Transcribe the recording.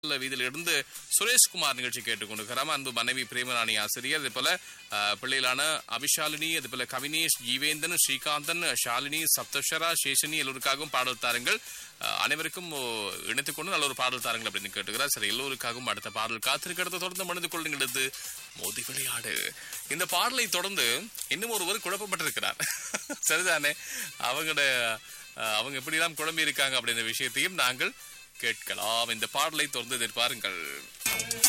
வீதியில இருந்து சுரேஷ்குமார் நிகழ்ச்சி கேட்டுக்கொண்டிருக்கிறார் அன்பு மனைவி பிரேமராணி ஆசிரியர் அதே போல அஹ், பிள்ளைகளான அபிஷாலினி அதே போல கவினேஷ் ஜீவேந்தன் ஸ்ரீகாந்தன் ஷாலினி சப்தஷரா சேஷனி எல்லோருக்காகவும் பாடல் தாருங்கள் அஹ், அனைவருக்கும் ஓ, இணைத்துக் கொண்டு நல்ல ஒரு பாடல் தாருங்கள் அப்படின்னு கேட்டுக்கிறார் சரி எல்லோருக்காகவும் அடுத்த பாடல் காத்திருக்கிறது தொடர்ந்து மனித கொள்ளுங்கள் எடுத்து மோதி விளையாடு இந்த பாடலை தொடர்ந்து இன்னும் ஒருவர் குழப்பப்பட்டிருக்கிறார் சரிதானே அவங்களோட அஹ், அவங்க எப்படிலாம் குழம்பி இருக்காங்க அப்படின்ற விஷயத்தையும் நாங்கள் கேட்கலாம் இந்த பாடலை தொடர்ந்து எதிர்பாருங்கள்